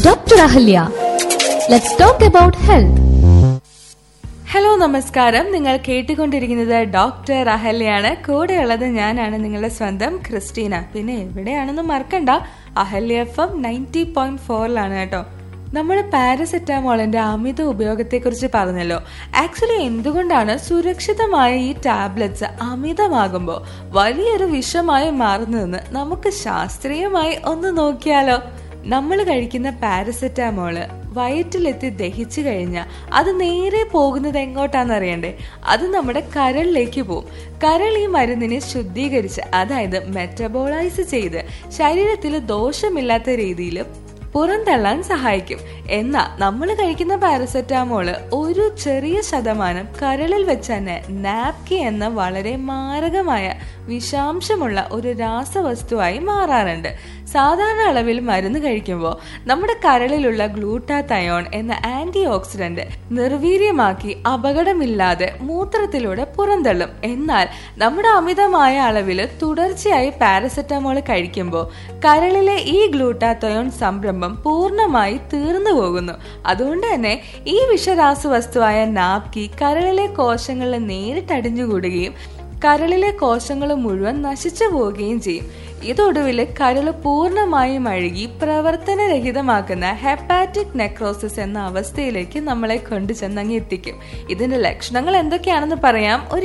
Dr. Ahalya. Let's talk about health. Hello നമസ്കാരം നിങ്ങൾ കേട്ടുകൊണ്ടിരിക്കുന്നത് ഡോക്ടർ അഹല്യാണ് കൂടെയുള്ളത് ഞാനാണ് നിങ്ങളുടെ സ്വന്തം ക്രിസ്റ്റീന പിന്നെ എവിടെയാണെന്ന് മറക്കണ്ട Ahalya F M ninety point ഫോറിലാണ് കേട്ടോ നമ്മൾ പാരസെറ്റാമോളിന്റെ അമിത ഉപയോഗത്തെക്കുറിച്ച് പറഞ്ഞല്ലോ ആക്ച്വലി എന്തുകൊണ്ടാണ് സുരക്ഷിതമായ ഈ ടാബ്ലറ്റ്സ് അമിതമാകുമ്പോൾ വലിയൊരു വിഷമായി മാറുന്നതെന്ന് നമുക്ക് ശാസ്ത്രീയമായി ഒന്ന് നോക്കിയാലോ നമ്മൾ കഴിക്കുന്ന പാരസെറ്റാമോള് വയറ്റിലെത്തി ദഹിച്ചു കഴിഞ്ഞാൽ അത് നേരെ പോകുന്നത് എങ്ങോട്ടാന്ന് അറിയണ്ടേ അത് നമ്മുടെ കരളിലേക്ക് പോകും കരൾ ഈ മരുന്നിനെ ശുദ്ധീകരിച്ച് അതായത് മെറ്റബോളൈസ് ചെയ്ത് ശരീരത്തിൽ ദോഷമില്ലാത്ത രീതിയിൽ പുറന്തള്ളാൻ സഹായിക്കും എന്നാൽ നമ്മൾ കഴിക്കുന്ന പാരസെറ്റാമോള് ഒരു ചെറിയ ശതമാനം കരളിൽ വെച്ച് തന്നെ നാപ്കി എന്ന വളരെ മാരകമായ വിഷാംശമുള്ള ഒരു രാസവസ്തുവായി മാറാറുണ്ട് സാധാരണ അളവിൽ മരുന്ന് കഴിക്കുമ്പോൾ നമ്മുടെ കരളിലുള്ള ഗ്ലൂട്ടാതയോൺ എന്ന ആന്റി ഓക്സിഡന്റ് നിർവീര്യമാക്കി അപകടമില്ലാതെ മൂത്രത്തിലൂടെ പുറന്തള്ളും എന്നാൽ നമ്മുടെ അമിതമായ അളവിൽ തുടർച്ചയായി പാരസെറ്റമോൾ കഴിക്കുമ്പോൾ കരളിലെ ഈ ഗ്ലൂട്ടാതയോൺ സംരംഭം പൂർണ്ണമായി തീർന്നു പോകുന്നു അതുകൊണ്ട് തന്നെ ഈ വിഷരാസവസ്തുവായ നാപ്കി കരളിലെ കോശങ്ങളിൽ നേരിട്ട് അടിഞ്ഞുകൂടുകയും കരളിലെ കോശങ്ങൾ മുഴുവൻ നശിച്ചു പോവുകയും ചെയ്യും ഇതൊടുവിൽ കരൾ പൂർണ്ണമായും അഴുകി പ്രവർത്തനരഹിതമാക്കുന്ന ഹെപ്പാറ്റിക് നെക്രോസിസ് എന്ന അവസ്ഥയിലേക്ക് നമ്മളെ കൊണ്ടുചെന്നങ്ങ് എത്തിക്കും ഇതിന്റെ ലക്ഷണങ്ങൾ എന്തൊക്കെയാണെന്ന് പറയാം ഒരു